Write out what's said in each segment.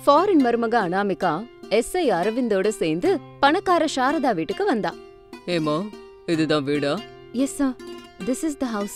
foreign மருமக Anamika SI அரவிந்தோட சேர்ந்து பணக்கார சாரதா வீட்டுக்கு வந்தா ஏமா இதுதான் வீடா yes sir this is the house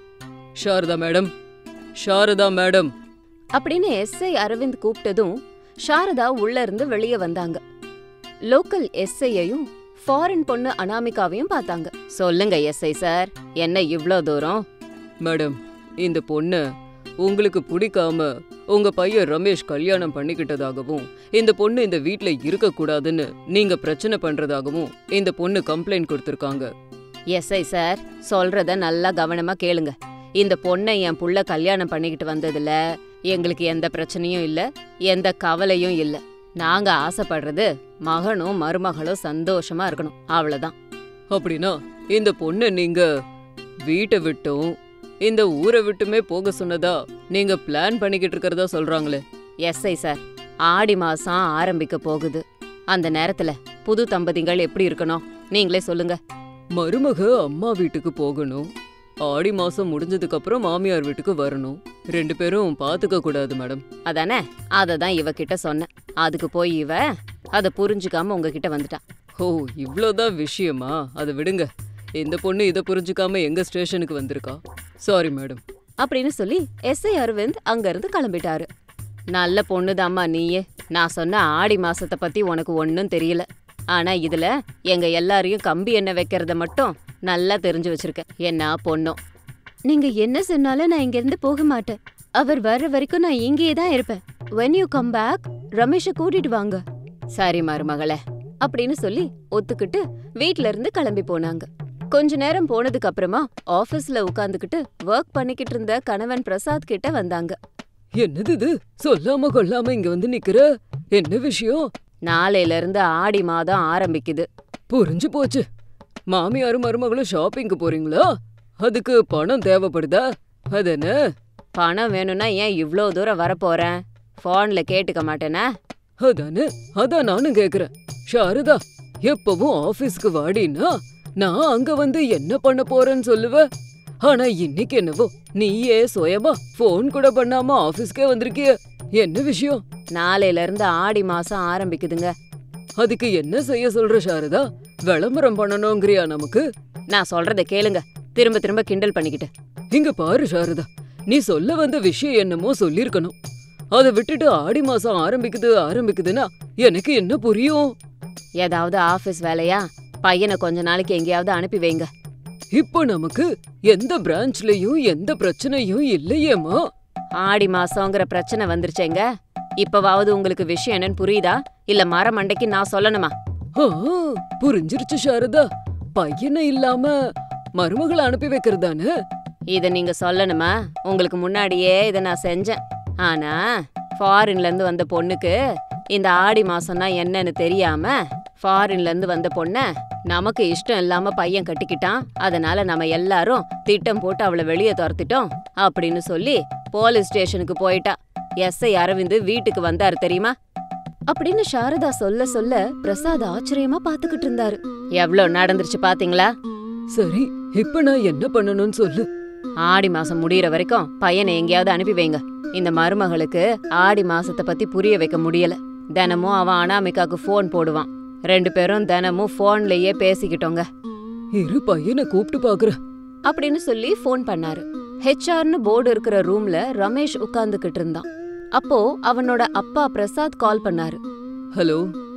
Sarada madam Sarada madam அப்படின்னு எஸ்ஐ அரவிந்த் கூப்பிட்டதும் சாரதா உள்ள இருந்து வெளியே வந்தாங்க லோக்கல் எஸ்ஐயையும் ஃபாரின் பொண்ணு அனாமிகாவையும் பார்த்தாங்க சொல்லுங்க எஸ்ஐ சார் என்ன இவ்ளோ தூரம் மேடம் இந்த பொண்ணு உங்களுக்கு பிடிக்காம உங்க பையன் ரமேஷ் கல்யாணம் பண்ணிக்கிட்டதாகவும் இந்த பொண்ணு இந்த வீட்ல இருக்க கூடாதுன்னு நீங்க பிரச்சனை பண்றதாகவும் இந்த பொண்ணு கம்ப்ளைண்ட் கொடுத்திருக்காங்க எஸ்ஐ சார் சொல்றத நல்லா கவனமா கேளுங்க இந்த பொண்ணை என் புள்ள கல்யாணம் பண்ணிக்கிட்டு வந்ததுல எங்களுக்கு எந்த பிரச்சனையும் இல்ல எந்த கவலையும் இல்ல நாங்க ஆசைப்படுறது மகனும் மருமகளும் சந்தோஷமா இருக்கணும் அவ்வளவுதான் அப்படின்னா இந்த பொண்ணை நீங்க வீட்டை விட்டும் இந்த ஊரை விட்டுமே போக சொன்னதா நீங்க பிளான் பண்ணிக்கிட்டு இருக்கிறதா சொல்றாங்களே எஸ்ஐ சார் ஆடி மாசம் ஆரம்பிக்க போகுது அந்த நேரத்துல புது தம்பதிகள் எப்படி இருக்கணும் நீங்களே சொல்லுங்க மருமக அம்மா வீட்டுக்கு போகணும் ஆடி மாசம் முடிஞ்சதுக்கு அப்புறம் மாமியார் வீட்டுக்கு வரணும் ரெண்டு பேரும் பாத்துக்க கூடாது மேடம் அதானே அதை தான் இவகிட்ட சொன்னேன் அதுக்கு போய் இவ அதை புரிஞ்சுக்காம உங்ககிட்ட வந்துட்டா ஓ இவ்ளோதான் விஷயமா அதை விடுங்க இந்த பொண்ணு இதை புரிஞ்சுக்காம எங்க ஸ்டேஷனுக்கு வந்திருக்கா சாரி மேடம் அப்படின்னு சொல்லி எஸ்ஐ அரவிந்த் அங்கிருந்து கிளம்பிட்டாரு நல்ல பொண்ணுதாம்மா நீயே நான் சொன்ன ஆடி மாசத்தை பத்தி உனக்கு ஒன்னும் தெரியல ஆனா இதுல எங்க எல்லாரையும் கம்பி எண்ணெய் வைக்கிறத மட்டும் நல்லா தெரிஞ்சு வச்சிருக்க என்ன பொண்ணும் நீங்க என்ன சொன்னாலும் நான் இங்க இருந்து போக மாட்டேன் அவர் வர்ற வரைக்கும் நான் இங்கேயே தான் இருப்பேன் when யூ கம் பேக் ரமேஷ கூட்டிட்டு வாங்க சரி மருமகளே அப்படின்னு சொல்லி ஒத்துக்கிட்டு வீட்ல இருந்து கிளம்பி போனாங்க கொஞ்ச நேரம் போனதுக்கு அப்புறமா ஆபீஸ்ல உட்காந்துக்கிட்டு ஒர்க் பண்ணிக்கிட்டு இருந்த கணவன் பிரசாத் கிட்ட வந்தாங்க என்னது இது சொல்லாம கொள்ளாம இங்க வந்து நிக்கிற என்ன விஷயம் நாளையில இருந்து ஆடி மாதம் ஆரம்பிக்குது புரிஞ்சு போச்சு மாமியாரும் மருமகளும் ஷாப்பிங்க்கு போறீங்களா அதுக்கு பணம் தேவைப்படுதா அதென்ன பணம் வேணும்னா ஏன் இவ்ளோ தூரம் வர போறேன் போன்ல கேட்டுக்க மாட்டேனா அதானே அதான் நானும் கேக்குறேன் சாரதா எப்பவும் ஆபீஸ்க்கு வாடினா நான் அங்க வந்து என்ன பண்ண போறேன்னு சொல்லுவ ஆனா இன்னைக்கு என்னவோ நீயே சுயமா ஃபோன் கூட பண்ணாம ஆபீஸ்க்கே வந்திருக்கிய என்ன விஷயம் நாளையில இருந்து ஆடி மாசம் ஆரம்பிக்குதுங்க அதுக்கு என்ன செய்ய சொல்ற சாரதா விளம்பரம் பண்ணணுங்கிறியா நமக்கு நான் சொல்றத கேளுங்க திரும்ப திரும்ப கிண்டல் பண்ணிக்கிட்டு இங்க பாரு சாரதா நீ சொல்ல வந்த விஷயம் என்னமோ சொல்லிருக்கணும் அதை விட்டுட்டு ஆடி மாசம் ஆரம்பிக்குது ஆரம்பிக்குதுன்னா எனக்கு என்ன புரியும் ஏதாவது ஆபீஸ் வேலையா பையனை கொஞ்ச நாளைக்கு எங்கேயாவது அனுப்பி வைங்க இப்போ நமக்கு எந்த பிரான்ச்லயும் எந்த பிரச்சனையும் இல்லையேம்மா ஆடி மாசங்கிற பிரச்சனை வந்துருச்சேங்க இப்பவாவது உங்களுக்கு விஷயம் என்னன்னு புரியுதா இல்ல மரமண்டைக்கு நான் சொல்லணுமா ஆ, புரிஞ்சிருச்சு சாரதா பையனை இல்லாம மருமகளை அனுப்பி வைக்கிறதானே இத நீங்க சொல்லணுமா உங்களுக்கு முன்னாடியே இத நான் செஞ்சேன் ஆனா ஃபாரின்ல இருந்து வந்த பொண்ணுக்கு இந்த ஆடி மாசம்னா என்னன்னு தெரியாம ஃபாரின்ல இருந்து வந்த பொண்ண நமக்கு இஷ்டம் இல்லாம பையன் கட்டிக்கிட்டான் அதனால நம்ம எல்லாரும் திட்டம் போட்டு அவளை வெளியே துரத்திட்டோம் அப்படின்னு சொல்லி போலீஸ் ஸ்டேஷனுக்கு போயிட்டா எஸ்ஐ அரவிந்த் வீட்டுக்கு வந்தாரு தெரியுமா அப்படின்னு சாரதா சொல்ல சொல்ல பிரசாத் ஆச்சரியமா பாத்துக்கிட்டு இருந்தாரு எவ்வளவு நடந்துருச்சு பாத்தீங்களா சரி இப்ப நான் என்ன பண்ணணும்னு சொல்லு ஆடி மாசம் முடியற வரைக்கும் பையனை எங்கேயாவது அனுப்பி வைங்க இந்த மருமகளுக்கு ஆடி மாசத்தை பத்தி புரிய வைக்க முடியல தினமும் அவன் அனாமிகாக்கு ஃபோன் போடுவான் ரெண்டு பேரும் தினமும் ஃபோன்லயே பேசிக்கிட்டோங்க இரு பையனை கூப்பிட்டு பாக்குறேன் அப்படின்னு சொல்லி ஃபோன் பண்ணாரு ஹெச்ஆர்னு போர்டு இருக்கிற ரூம்ல ரமேஷ் உட்கார்ந்துகிட்டு இருந்தான் அப்போ அவனோட அப்பா பிரசாத் கால் பண்ணாரு ஹலோ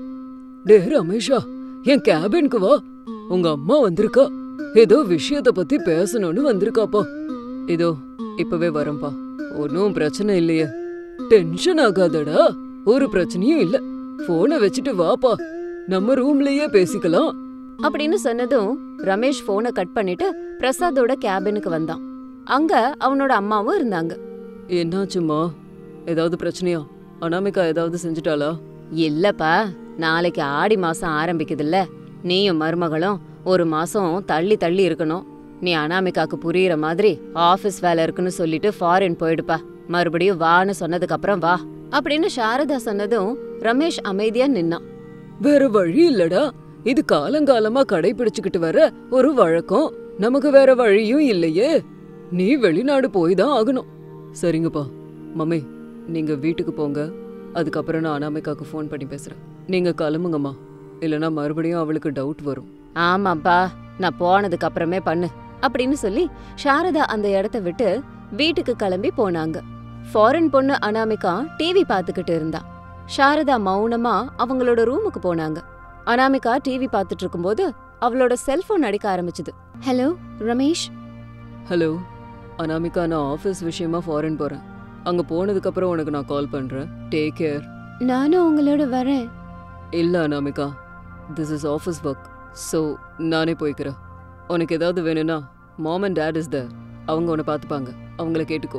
டே ரமேஷா என் கேபினுக்கு வா உங்க அம்மா வந்திருக்கா ஏதோ விஷயத்த பத்தி பேசணும்னு வந்திருக்காப்பா இதோ இப்பவே வரேன்பா ஒன்னும் பிரச்சனை இல்லையே டென்ஷன் ஆகாதடா ஒரு பிரச்சனையும் இல்ல போனை வச்சுட்டு வாப்பா நம்ம ரூம்லயே பேசிக்கலாம் அப்படின்னு சொன்னதும் ரமேஷ் போனை கட் பண்ணிட்டு பிரசாதோட கேபினுக்கு வந்தான் அங்க அவனோட அம்மாவும் இருந்தாங்க என்னாச்சும்மா ஏதாவது பிரச்சனையா அனாமிகா ஏதாவது செஞ்சுட்டாளா இல்லப்பா நாளைக்கு ஆடி மாசம் ஆரம்பிக்குதுல்ல நீயும் மருமகளும் ஒரு மாசம் தள்ளி தள்ளி இருக்கணும் நீ அனாமிகாக்கு புரியுற மாதிரி ஆபீஸ் வேலை இருக்குன்னு சொல்லிட்டு ஃபாரின் போயிடுப்பா மறுபடியும் வான்னு சொன்னதுக்கு அப்புறம் வா அப்படின்னு சாரதா சொன்னதும் ரமேஷ் அமைதியா நின்னான் வேற வழி இல்லடா இது காலங்காலமா கடைபிடிச்சுக்கிட்டு வர ஒரு வழக்கம் நமக்கு வேற வழியும் இல்லையே நீ வெளிநாடு போய் தான் ஆகணும் சரிங்கப்பா மம்மி நீங்க வீட்டுக்கு போங்க அதுக்கப்புறம் நான் அனாமிகாக்கு ஃபோன் பண்ணி பேசுறேன் நீங்க கிளம்புங்கம்மா இல்லைன்னா மறுபடியும் அவளுக்கு டவுட் வரும் ஆமாப்பா நான் போனதுக்கு அப்புறமே பண்ணு அப்படின்னு சொல்லி சாரதா அந்த இடத்த விட்டு வீட்டுக்கு கிளம்பி போனாங்க ஃபாரின் பொண்ணு அனாமிகா டிவி பார்த்துக்கிட்டு இருந்தா சாரதா மௌனமா அவங்களோட ரூமுக்கு போனாங்க அனாமிகா டிவி பார்த்துட்டு இருக்கும்போது அவளோட செல்போன் அடிக்க ஆரம்பிச்சது ஹலோ ரமேஷ் ஹலோ அனாமிகா நான் ஆஃபீஸ் விஷயமா ஃபாரின் போறேன் அங்க போனதுக்கு அப்புறம் உனக்கு நான் கால் பண்றேன் டேக் கேர் நானும் உங்களோட வரேன் இல்ல Anamika this is office work so நானே போய்க்கிறேன் உனக்கு ஏதாவது வேணும்னா mom and dad is the அவங்க உன்னை பார்த்துப்பாங்க அவங்கள கேட்டுக்கோ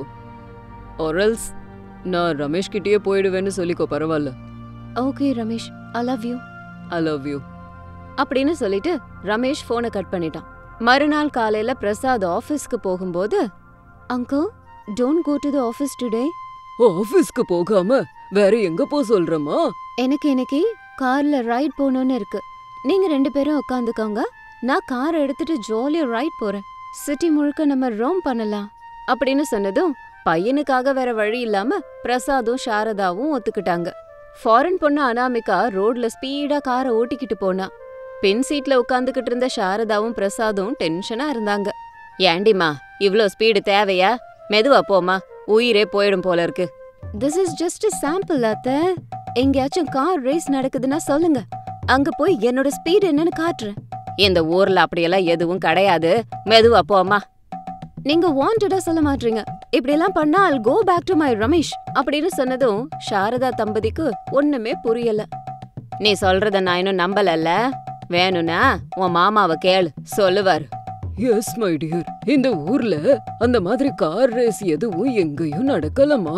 ஒரல்ஸ் நான் ரமேஷ் கிட்டேயே போயிடுவேன்னு சொல்லிக்கோ பரவாயில்ல okay Ramesh I love you I love you அப்படின்னு சொல்லிட்டு ரமேஷ் போனை கட் பண்ணிட்டான் மறுநாள் காலையில பிரசாத் ஆபீஸ்க்கு போகும்போது uncle don't go to the office today ஆஃபீஸ்க்கு போகாம வேற எங்க போ சொல்றமா எனக்கு இன்னைக்கு கார்ல ரைட் போகணும்னு இருக்கு நீங்க ரெண்டு பேரும் உட்காந்துக்கோங்க நான் கார் எடுத்துட்டு ஜாலியா ரைட் போறேன் சிட்டி முழுக்க நம்ம ரோம் பண்ணலாம் அப்படின்னு சொன்னதும் பையனுக்காக வேற வழி இல்லாம பிரசாதும் சாரதாவும் ஒத்துக்கிட்டாங்க ஃபாரின் பொண்ணு அனாமிகா ரோட்ல ஸ்பீடா காரை ஓட்டிக்கிட்டு போனா பின் சீட்ல உட்காந்துக்கிட்டு இருந்த சாரதாவும் பிரசாதும் டென்ஷனா இருந்தாங்க ஏண்டிமா இவ்ளோ ஸ்பீடு தேவையா மெதுவா போமா உயிரே போயிடும் போல இருக்கு திஸ் இஸ் ஜஸ்ட் சாம்பிள் அத்த எங்கேயாச்சும் கார் ரேஸ் நடக்குதுன்னா சொல்லுங்க அங்க போய் என்னோட ஸ்பீட் என்னன்னு காட்டுறேன் இந்த ஊர்ல அப்படியெல்லாம் எதுவும் கிடையாது மெதுவா போமா நீங்க வாண்டடா சொல்ல மாட்டீங்க இப்படியெல்லாம் பண்ணா I'll go back to my Ramesh அப்படின்னு சொன்னதும் சாரதா தம்பதிக்கு ஒண்ணுமே புரியல நீ சொல்றத நான் இன்னும் நம்பலல்ல வேணும்னா உன் மாமாவை கேளு சொல்லுவாரு எஸ் மை டியர் இந்த ஊர்ல அந்த மாதிரி கார் ரேஸ் எதுவும் எங்கேயும் நடக்கலமா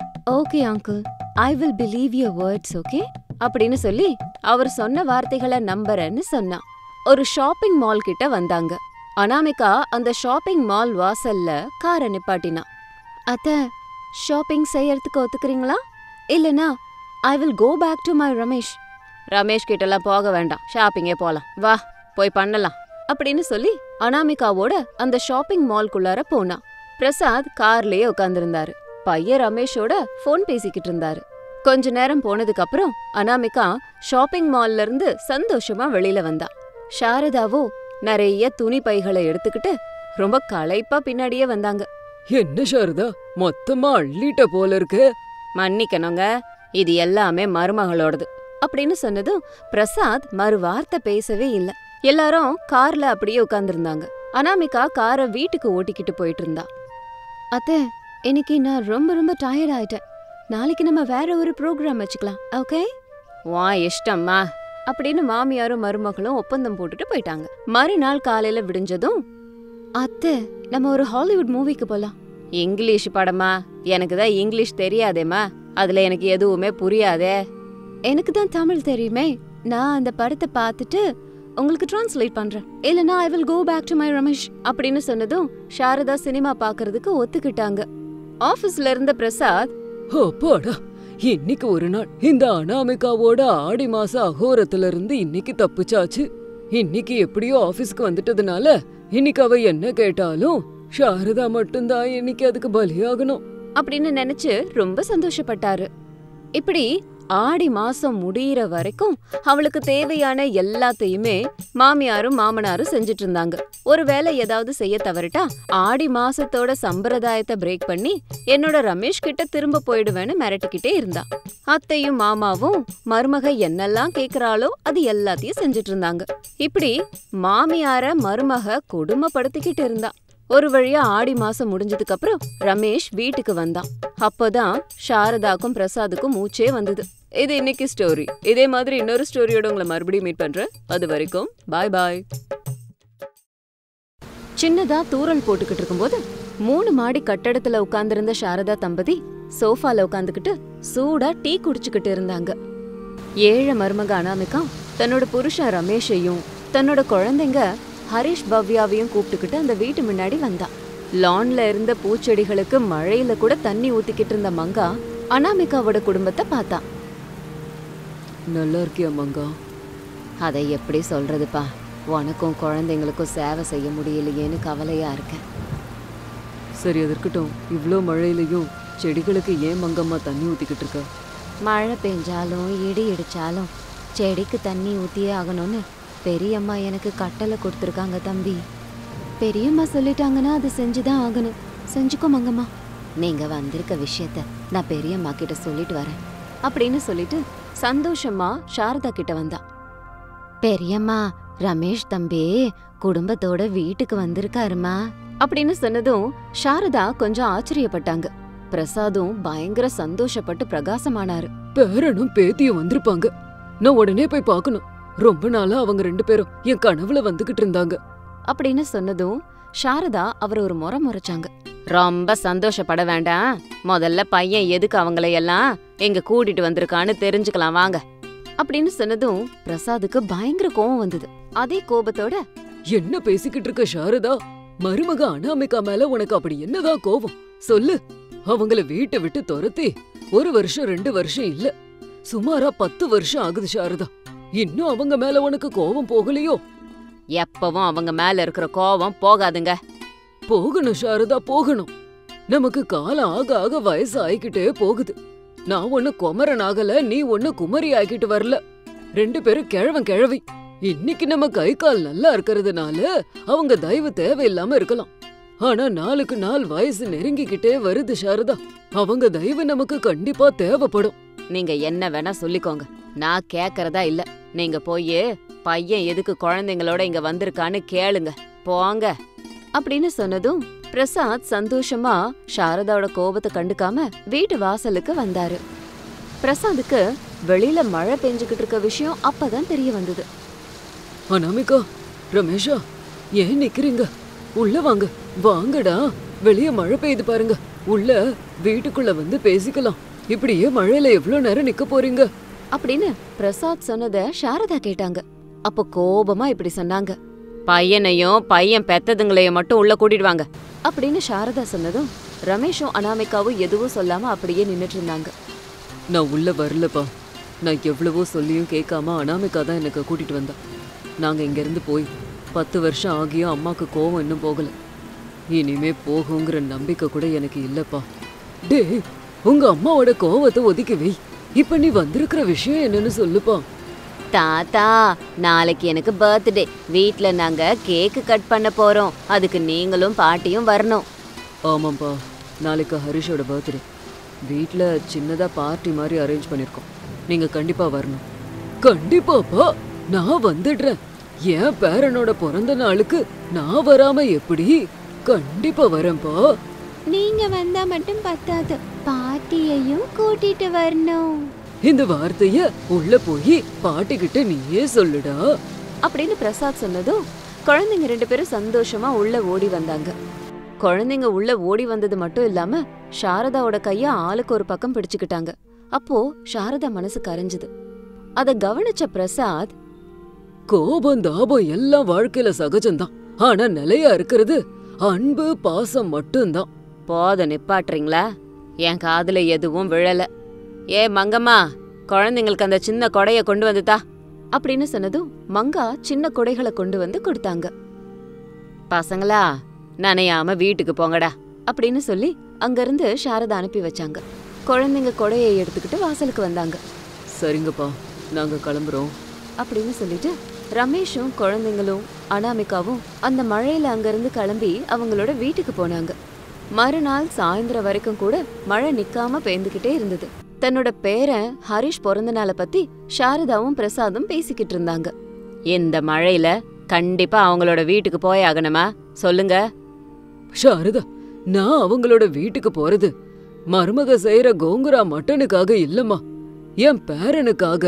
okay uncle I will believe your words okay அப்படின்னு சொல்லி அவர் சொன்ன வார்த்தைகளை நம்புறேன்னு சொன்னான் ஒரு ஷாப்பிங் மால் கிட்ட வந்தாங்க அனாமிகா அந்த ஷாப்பிங் மால் வாசல்ல காரை நிப்பாட்டினா அத்த ஷாப்பிங் செய்யறதுக்கு ஒத்துக்கிறீங்களா இல்லனா I will go back to my Ramesh Ramesh கிட்டலாம் போக வேண்டாம் ஷாப்பிங்கே போலாம் வா போய் பண்ணலாம் அப்படின்னு சொல்லி அனாமிகாவோட அந்த ஷாப்பிங் மால்குள்ளார போனா பிரசாத் கார்லயே உட்கார்ந்திருந்தாரு பையன் ரமேஷோட ஃபோன் பேசிக்கிட்டு இருந்தாரு கொஞ்ச நேரம் போனதுக்கு அப்புறம் அனாமிகா ஷாப்பிங் மால்ல இருந்து சந்தோஷமா வெளியில வந்தா சாரதாவோ நிறைய துணி பைகளை எடுத்துக்கிட்டு ரொம்ப களைப்பா பின்னாடியே வந்தாங்க என்ன சாரதா மொத்தமா அள்ளிட்ட போல இருக்கு மன்னிக்கணுங்க இது எல்லாமே மருமகளோடது அப்படின்னு சொன்னதும் பிரசாத் மறு வார்த்தை பேசவே இல்ல எல்லாரும் கார்ல அப்படியே உட்கார்ந்திருந்தாங்க அனாமிகா காரை வீட்டுக்கு ஓட்டிக்கிட்டு போயிட்டு இருந்தா அத்தை இன்னைக்கு நான் ரொம்ப ரொம்ப டயர்ட் ஆயிட்டேன் நாளைக்கு நம்ம வேற ஒரு ப்ரோக்ராம் வச்சுக்கலாம் ஓகே வா இஷ்டம்மா அப்படின்னு மாமியாரும் மருமகளும் ஒப்பந்தம் போட்டுட்டு போயிட்டாங்க மறுநாள் காலையில விடிஞ்சதும் அத்தை நம்ம ஒரு ஹாலிவுட் மூவிக்கு போலாம் இங்கிலீஷ் படமா எனக்கு தான் இங்கிலீஷ் தெரியாதேம்மா அதுல எனக்கு எதுவுமே புரியாதே எனக்கு தான் தமிழ் தெரியுமே நான் அந்த படத்தை பார்த்துட்டு உங்களுக்கு டிரான்ஸ்லேட் பண்றேன் இல்லனா I will go back to my Ramesh அப்படின்னு சொன்னதும் சாரதா சினிமா பார்க்கறதுக்கு ஒத்துக்கிட்டாங்க ஆபீஸ்ல இருந்த பிரசாத் அப்பாடா இன்னைக்கு ஒரு நாள் இந்த அனாமிகாவோட ஆடி மாச அகோரத்துல இருந்து இன்னைக்கு தப்பிச்சாச்சு இன்னைக்கு எப்படியோ ஆபீஸ்க்கு வந்துட்டதுனால இன்னைக்கு அவ என்ன கேட்டாலும் சாரதா மட்டும்தான் இன்னைக்கு அதுக்கு பலியாகணும் அப்படின்னு நினைச்சு ரொம்ப சந்தோஷப்பட்டாரு இப்படி ஆடி மாசம் முடியிற வரைக்கும் அவளுக்கு தேவையான எல்லாத்தையுமே மாமியாரும் மாமனாரும் செஞ்சுட்டு இருந்தாங்க ஒருவேளை ஏதாவது செய்ய தவறிட்டா ஆடி மாசத்தோட சம்பிரதாயத்தை பிரேக் பண்ணி என்னோட ரமேஷ் கிட்ட திரும்ப போயிடுவேன்னு மிரட்டிக்கிட்டே இருந்தா அத்தையும் மாமாவும் மருமக என்னெல்லாம் கேக்குறாளோ அது எல்லாத்தையும் செஞ்சுட்டு இருந்தாங்க இப்படி மாமியார மருமக கொடுமைப்படுத்திக்கிட்டு இருந்தா ஒரு வழியா ஆடி மாசம் முடிஞ்சதுக்கு அப்புறம் ரமேஷ் வீட்டுக்கு வந்தான் அப்போதான் சாரதாக்கும் பிரசாதுக்கும் மூச்சே வந்தது இது இன்னைக்கு ஸ்டோரி இதே மாதிரி இன்னொரு ஸ்டோரியோட உங்களை மறுபடியும் மீட் பண்றேன் அது வரைக்கும் பாய் பாய் சின்னதா தூரல் போட்டுக்கிட்டு இருக்கும்போது மூணு மாடி கட்டடத்துல உட்கார்ந்திருந்த சாரதா தம்பதி சோஃபால உட்காந்துக்கிட்டு சூடா டீ குடிச்சுக்கிட்டு இருந்தாங்க ஏழை மருமக அனாமிகா தன்னோட புருஷன் ரமேஷையும் தன்னோட குழந்தைங்க ஹரிஷ் பவ்யாவையும் கூப்பிட்டுக்கிட்டு அந்த வீட்டு முன்னாடி வந்தா லான்ல இருந்த பூச்செடிகளுக்கு மழையில கூட தண்ணி ஊத்திக்கிட்டு இருந்த மங்கா அனாமிகாவோட குடும்பத்தை பார்த்தா நல்லா இருக்கியா மங்கா அதை எப்படி சொல்றதுப்பா உனக்கும் குழந்தைங்களுக்கும் சேவை செய்ய முடியலையேன்னு கவலையா இருக்கேன் சரி அது இருக்கட்டும் இவ்ளோ மழையிலயும் செடிகளுக்கு ஏன் மங்கம்மா தண்ணி ஊத்திக்கிட்டு இருக்க மழை பெஞ்சாலும் இடி இடிச்சாலும் செடிக்கு தண்ணி ஊத்தியே ஆகணும்னு பெரியம்மா எனக்கு கட்டளை கொடுத்துருக்காங்க தம்பி பெரியம்மா சொல்லிட்டாங்கன்னா அது செஞ்சுதான் ஆகணும் செஞ்சுக்கோ மங்கம்மா நீங்க வந்திருக்க விஷயத்த நான் பெரியம்மா கிட்ட சொல்லிட்டு வரேன் அப்படின்னு சொல்லிட்டு சந்தோஷமா சாரதா கிட்ட வந்தா பெரியம்மா ரமேஷ் தம்பி குடும்பத்தோட வீட்டுக்கு வந்திருக்காருமா அப்படின்னு சொன்னதும் சாரதா கொஞ்சம் ஆச்சரியப்பட்டாங்க பிரசாதும் பயங்கர சந்தோஷப்பட்டு பிரகாசமானாரு பேரனும் பேத்தியும் வந்திருப்பாங்க நான் உடனே போய் பார்க்கணும் ரொம்ப நாளா அவங்க ரெண்டு பேரும் என் கனவுல வந்துகிட்டு இருந்தாங்க அப்படின்னு சொன்னதும் சாரதா அவர் ஒரு முறை முறைச்சாங்க ரொம்ப சந்தோஷப்பட வேண்டாம் முதல்ல பையன் எதுக்கு அவங்களை எல்லாம் எங்க கூட்டிட்டு வந்திருக்கான்னு தெரிஞ்சுக்கலாம் வாங்க அப்படின்னு சொன்னதும் பிரசாதுக்கு பயங்கர கோவம் வந்தது அதே கோபத்தோட என்ன பேசிக்கிட்டு இருக்க சாரதா மருமக அனாமிகா மேல உனக்கு அப்படி என்னதான் கோவம் சொல்லு அவங்கள வீட்டை விட்டு துரத்தி ஒரு வருஷம் ரெண்டு வருஷம் இல்ல சுமாரா பத்து வருஷம் ஆகுது சாரதா இன்னும் அவங்க மேல உனக்கு கோவம் போகலையோ எப்பவும் அவங்க மேல இருக்கிற கோவம் போகாதுங்க போகணும் சாரதா போகணும் நமக்கு காலம் ஆக ஆக வயசு ஆயிக்கிட்டே போகுது நான் ஒண்ணு குமரன் ஆகல நீ ஒண்ணு குமரி ஆகிட்டு வரல ரெண்டு பேரும் கிழவன் கிழவி இன்னைக்கு நம்ம கை கால் நல்லா இருக்கறதுனால அவங்க தயவு தேவையில்லாம இருக்கலாம் ஆனா நாளுக்கு நாள் வயசு நெருங்கிக்கிட்டே வருது சாரதா அவங்க தயவு நமக்கு கண்டிப்பா தேவைப்படும் நீங்க என்ன வேணா சொல்லிக்கோங்க நான் கேக்கறதா இல்ல நீங்க போய் பையன் எதுக்கு குழந்தைங்களோட இங்க வந்திருக்கான்னு கேளுங்க போங்க அப்படின்னு சொன்னதும் பிரசாத் சந்தோஷமா சாரதாவோட கோபத்தை கண்டுக்காம வீட்டு வாசலுக்கு வந்தாரு பிரசாத்துக்கு வெளியில மழை பெஞ்சுக்கிட்டு இருக்க விஷயம் அப்பதான் தெரிய வந்தது அனாமிகா ரமேஷா ஏன் நிக்கிறீங்க உள்ள வாங்க வாங்கடா வெளிய மழை பெய்யுது பாருங்க உள்ள வீட்டுக்குள்ள வந்து பேசிக்கலாம் இப்படியே மழையில எவ்வளவு நேரம் நிக்க போறீங்க அப்படின்னு பிரசாத் சொன்னத சாரதா கேட்டாங்க அப்போ கோபமா இப்படி சொன்னாங்க பையனையும் பையன் பெத்ததுங்களையும் மட்டும் உள்ள கூட்டிட்டு வாங்க அப்படின்னு சாரதா சொன்னதும் ரமேஷும் அனாமிகாவும் எதுவும் சொல்லாம அப்படியே நின்னுட்டு இருந்தாங்க நான் உள்ள வரலப்பா நான் எவ்வளவோ சொல்லியும் கேட்காம அனாமிகா தான் எனக்கு கூட்டிட்டு வந்தா நாங்க இங்க இருந்து போய் பத்து வருஷம் ஆகியும் அம்மாக்கு கோவம் இன்னும் போகல இனிமே போகுங்கிற நம்பிக்கை கூட எனக்கு இல்லப்பா டேய் உங்க அம்மாவோட கோவத்தை ஒதுக்கி வை இப்ப நீ வந்திருக்கிற விஷயம் என்னன்னு சொல்லுப்பா தாத்தா நாளைக்கு எனக்கு பர்த்டே வீட்ல நாங்க கேக்கு கட் பண்ண போறோம் அதுக்கு நீங்களும் பாட்டியும் வரணும் ஆமாப்பா நாளைக்கு ஹரிஷோட பர்த்டே வீட்ல சின்னதா பார்ட்டி மாதிரி அரேஞ்ச் பண்ணிருக்கோம் நீங்க கண்டிப்பா வரணும் கண்டிப்பாப்பா நான் வந்துடுறேன் என் பேரனோட பிறந்த நாளுக்கு நான் வராம எப்படி கண்டிப்பா வரேன்ப்பா நீங்க வந்தா மட்டும் பத்தாது பாட்டியையும் கூட்டிட்டு வரணும் இந்த வார்த்தைய உள்ள போய் பாட்டிக்கிட்ட நீயே சொல்லுடா அப்படின்னு பிரசாத் சொன்னதும் குழந்தைங்க ரெண்டு பேரும் சந்தோஷமா உள்ள ஓடி வந்தாங்க குழந்தைங்க உள்ள ஓடி வந்தது மட்டும் இல்லாம சாரதாவோட கைய ஆளுக்கு ஒரு பக்கம் பிடிச்சுக்கிட்டாங்க அப்போ சாரதா மனசு கரைஞ்சுது அத கவனிச்ச பிரசாத் கோபம் தாபம் எல்லாம் வாழ்க்கையில சகஜம்தான் ஆனா நிலையா இருக்கிறது அன்பு பாசம் மட்டும்தான் போத நிப்பாட்டுறீங்களா என் காதுல எதுவும் விழல ஏ மங்கம்மா குழந்தைங்களுக்கு அந்த சின்ன கொடைய கொண்டு வந்துதா அப்படின்னு சொன்னதும் மங்கா சின்ன கொடைகளை கொண்டு வந்து கொடுத்தாங்க பசங்களா நனையாம வீட்டுக்கு போங்கடா அப்படின்னு சொல்லி அங்கிருந்து சாரதா அனுப்பி வச்சாங்க குழந்தைங்க கொடையை எடுத்துக்கிட்டு வாசலுக்கு வந்தாங்க சரிங்கப்பா நாங்க கிளம்புறோம் அப்படின்னு சொல்லிட்டு ரமேஷும் குழந்தைங்களும் அனாமிகாவும் அந்த மழையில அங்கிருந்து கிளம்பி அவங்களோட வீட்டுக்கு போனாங்க மறுநாள் சாயந்தரம் வரைக்கும் கூட மழை நிக்காம பெய்ந்துகிட்டே இருந்தது தன்னோட பேரன் ஹரிஷ் பிறந்த நாளை பத்தி சாரதாவும் பிரசாதும் பேசிக்கிட்டு இருந்தாங்க இந்த மழையில கண்டிப்பா அவங்களோட வீட்டுக்கு போய் ஆகணுமா சொல்லுங்க சாரதா நான் அவங்களோட வீட்டுக்கு போறது மருமக செய்யற கோங்குரா மட்டனுக்காக இல்லம்மா என் பேரனுக்காக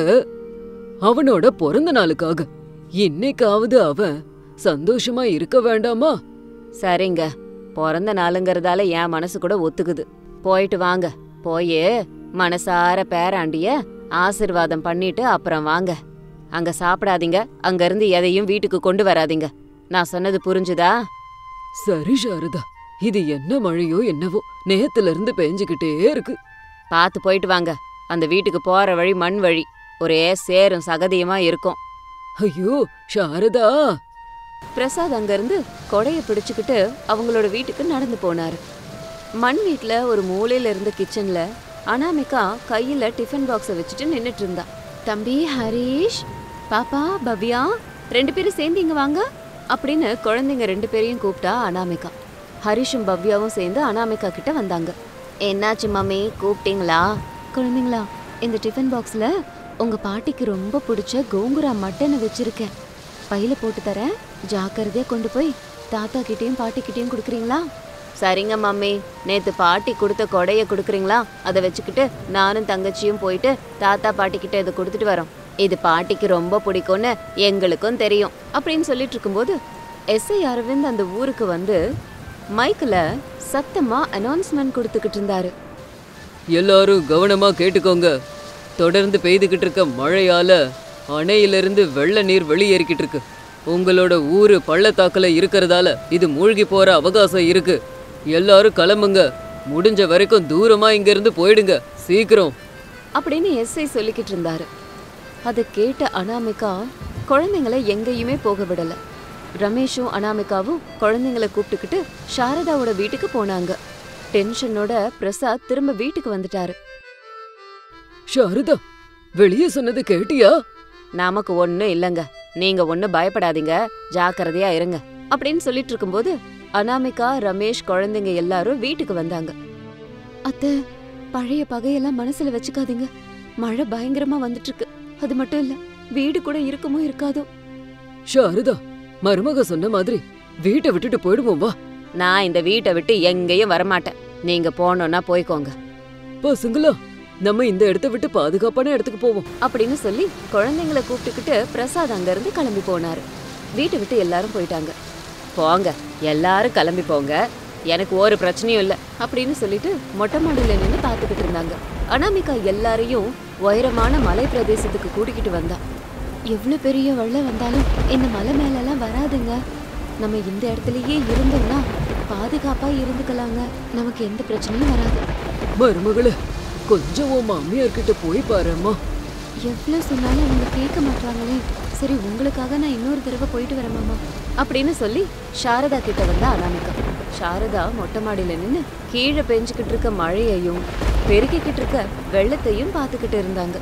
அவனோட பிறந்த நாளுக்காக இன்னைக்காவது அவன் சந்தோஷமா இருக்க வேண்டாமா சரிங்க பிறந்த நாளுங்கறதால என் மனசு கூட ஒத்துக்குது போயிட்டு வாங்க போயே மனசார பேராண்டிய ஆசிர்வாதம் பண்ணிட்டு அப்புறம் வாங்க அங்க சாப்பிடாதீங்க அங்க இருந்து எதையும் வீட்டுக்கு கொண்டு வராதீங்க நான் சொன்னது புரிஞ்சுதா சரி சாரதா இது என்ன மழையோ என்னவோ நேத்துல இருந்து பெஞ்சுக்கிட்டே இருக்கு பார்த்து போயிட்டு வாங்க அந்த வீட்டுக்கு போற வழி மண் வழி ஒரே சேரும் சகதியுமா இருக்கும் ஐயோ சாரதா பிரசாத் அங்கிருந்து கொடைய பிடிச்சுக்கிட்டு அவங்களோட வீட்டுக்கு நடந்து போனாரு மண் வீட்ல ஒரு மூலையில இருந்த கிச்சன்ல அனாமிகா கையில டிஃபன் பாக்ஸை வச்சுட்டு நின்னுட்டு இருந்தா தம்பி ஹரிஷ் பாப்பா பவ்யா ரெண்டு பேரும் சேர்ந்து இங்க வாங்க அப்படின்னு குழந்தைங்க ரெண்டு பேரையும் கூப்பிட்டா அனாமிகா ஹரிஷும் பவ்யாவும் சேர்ந்து அனாமிகா கிட்ட வந்தாங்க என்னாச்சு மம்மி கூப்பிட்டீங்களா குழந்தைங்களா இந்த டிஃபன் பாக்ஸ்ல உங்க பாட்டிக்கு ரொம்ப பிடிச்ச கோங்குரா மட்டனை வச்சிருக்கேன் பையில போட்டு தரேன் ஜாக்கிரதையா கொண்டு போய் தாத்தா கிட்டயும் பாட்டி கிட்டயும் கொடுக்குறீங்களா சரிங்க மம்மி நேத்து பாட்டி கொடுத்த கொடைய கொடுக்குறீங்களா அதை வச்சுக்கிட்டு நானும் தங்கச்சியும் போயிட்டு தாத்தா பாட்டி கிட்ட இதை கொடுத்துட்டு வரோம் இது பாட்டிக்கு ரொம்ப பிடிக்கும்னு எங்களுக்கும் தெரியும் அப்படின்னு சொல்லிட்டு இருக்கும்போது எஸ்ஐ அரவிந்த் அந்த ஊருக்கு வந்து மைக்ல சத்தமா அனௌன்ஸ்மெண்ட் கொடுத்துக்கிட்டு இருந்தாரு எல்லாரும் கவனமா கேட்டுக்கோங்க தொடர்ந்து பெய்துகிட்டு இருக்க மழையால அணையிலிருந்து வெள்ள நீர் வெளியேறிக்கிட்டு இருக்கு உங்களோட ஊரு பள்ளத்தாக்குல இருக்கிறதால இது மூழ்கி போற அவகாசம் இருக்கு எல்லாரும் கிளம்புங்க முடிஞ்ச வரைக்கும் தூரமா இங்க இருந்து போயிடுங்க சீக்கிரம் அப்படின்னு எஸ்ஐ சொல்லிக்கிட்டு இருந்தாரு அதை கேட்ட அனாமிகா குழந்தைங்கள எங்கேயுமே போக விடல ரமேஷும் அனாமிகாவும் குழந்தைங்கள கூப்பிட்டுக்கிட்டு சாரதாவோட வீட்டுக்கு போனாங்க டென்ஷனோட பிரசாத் திரும்ப வீட்டுக்கு வந்துட்டாரு சாரதா வெளியே சொன்னது கேட்டியா நமக்கு ஒண்ணும் இல்லைங்க நீங்க ஒண்ணும் பயப்படாதீங்க ஜாக்கிரதையா இருங்க அப்படின்னு சொல்லிட்டு இருக்கும்போது அனாமிகா ரமேஷ் குழந்தைங்க எல்லாரும் வீட்டுக்கு வந்தாங்க அத்தை பழைய பகையெல்லாம் மனசுல வச்சுக்காதீங்க மழை பயங்கரமா வந்துட்டு இருக்கு அது மட்டும் இல்ல வீடு கூட இருக்குமோ இருக்காதோ சாரதா மருமக சொன்ன மாதிரி வீட்டை விட்டுட்டு போயிடுவோம் வா நான் இந்த வீட்டை விட்டு எங்கேயும் வரமாட்டேன் நீங்க போனோம்னா போய்க்கோங்க பசங்களா நம்ம இந்த இடத்த விட்டு பாதுகாப்பான இடத்துக்கு போவோம் அப்படின்னு சொல்லி குழந்தைங்களை கூப்பிட்டுக்கிட்டு பிரசாத் அங்கிருந்து கிளம்பி போனாரு வீட்டை விட்டு எல்லாரும் போயிட்டாங்க போங்க எல்லாரும் கிளம்பி போங்க எனக்கு ஒரு பிரச்சனையும் இல்லை அப்படின்னு சொல்லிட்டு மொட்டை மாடியில நின்று பார்த்துக்கிட்டு இருந்தாங்க அனாமிகா எல்லாரையும் உயரமான மலை பிரதேசத்துக்கு கூட்டிக்கிட்டு வந்தா எவ்வளவு பெரிய வெள்ளம் வந்தாலும் இந்த மலை மேலெல்லாம் வராதுங்க நம்ம இந்த இடத்துலயே இருந்தோம்னா பாதுகாப்பா இருந்துக்கலாங்க நமக்கு எந்த பிரச்சனையும் வராது மருமகளே கொஞ்சம் உன் மாமியார் கிட்ட போய் பாரும்மா எவ்வளவு சொன்னாலும் அவங்க கேட்க மாட்டாங்களே சரி உங்களுக்காக நான் இன்னொரு தடவை போயிட்டு வரேன் மாமா அப்படின்னு சொல்லி சாரதா கிட்ட வந்தா அனாமிகா சாரதா மொட்டை மாடியில நின்னு கீழே பெஞ்சுக்கிட்டு இருக்க மழையையும் பெருக்கிக்கிட்டு இருக்க வெள்ளத்தையும் பார்த்துக்கிட்டு இருந்தாங்க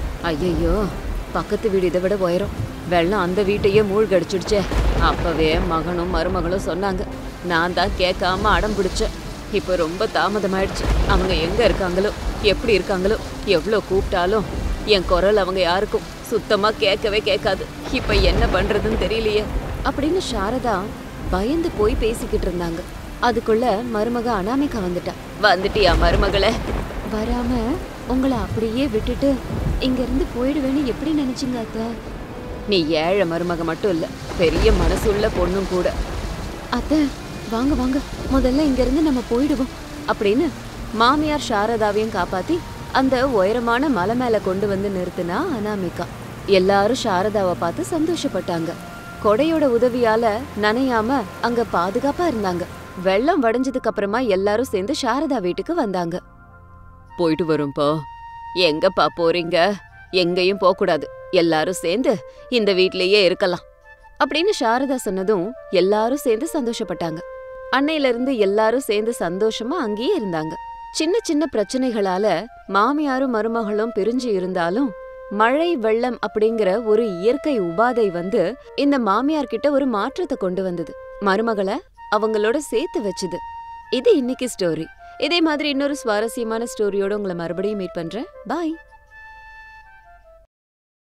ஐயையோ பக்கத்து வீடு இதை விட உயரம் வெள்ளம் அந்த வீட்டையே மூழ்கடிச்சிடுச்சே அப்பவே மகனும் மருமகளும் சொன்னாங்க நான் தான் கேட்காம அடம் பிடிச்சேன் இப்போ ரொம்ப தாமதமாயிடுச்சு அவங்க எங்க இருக்காங்களோ எப்படி இருக்காங்களோ எவ்வளோ கூப்பிட்டாலும் என் குரல் அவங்க யாருக்கும் சுத்தமா கேட்கவே கேட்காது இப்ப என்ன பண்றதுன்னு தெரியலையே அப்படின்னு சாரதா பயந்து போய் பேசிக்கிட்டு இருந்தாங்க அதுக்குள்ள மருமக அனாமிகா வந்துட்டா வந்துட்டியா மருமகளே வராம உங்களை அப்படியே விட்டுட்டு இங்க இருந்து போயிடுவேன்னு எப்படி நினைச்சீங்க அத்தை நீ ஏழை மருமக மட்டும் இல்ல பெரிய மனசுள்ள பொண்ணும் கூட அத்தை வாங்க வாங்க முதல்ல இங்க இருந்து நம்ம போயிடுவோம் அப்படின்னு மாமியார் சாரதாவையும் காப்பாத்தி அந்த உயரமான மலை மேல கொண்டு வந்து நிறுத்தினா அனாமிகா எல்லாரும் சாரதாவை பார்த்து சந்தோஷப்பட்டாங்க கொடையோட உதவியால நனையாம அங்க பாதுகாப்பா இருந்தாங்க வெள்ளம் வடைஞ்சதுக்கு அப்புறமா எல்லாரும் சேர்ந்து சாரதா வீட்டுக்கு வந்தாங்க போயிட்டு வரோம்ப்பா எங்கப்பா போறீங்க எங்கேயும் போக கூடாது எல்லாரும் சேர்ந்து இந்த வீட்லயே இருக்கலாம் அப்படின்னு சாரதா சொன்னதும் எல்லாரும் சேர்ந்து சந்தோஷப்பட்டாங்க அன்னையில இருந்து எல்லாரும் சேர்ந்து சந்தோஷமா அங்கேயே இருந்தாங்க சின்ன சின்ன பிரச்சனைகளால மாமியாரும் மருமகளும் பிரிஞ்சு இருந்தாலும் மழை வெள்ளம் அப்படிங்கிற ஒரு இயற்கை உபாதை வந்து இந்த மாமியார் கிட்ட ஒரு மாற்றத்தை கொண்டு வந்தது மருமகளை அவங்களோட சேர்த்து வச்சுது இது இன்னைக்கு ஸ்டோரி இதே மாதிரி இன்னொரு சுவாரஸ்யமான ஸ்டோரியோட உங்களை மறுபடியும் மீட் பண்றேன் பாய்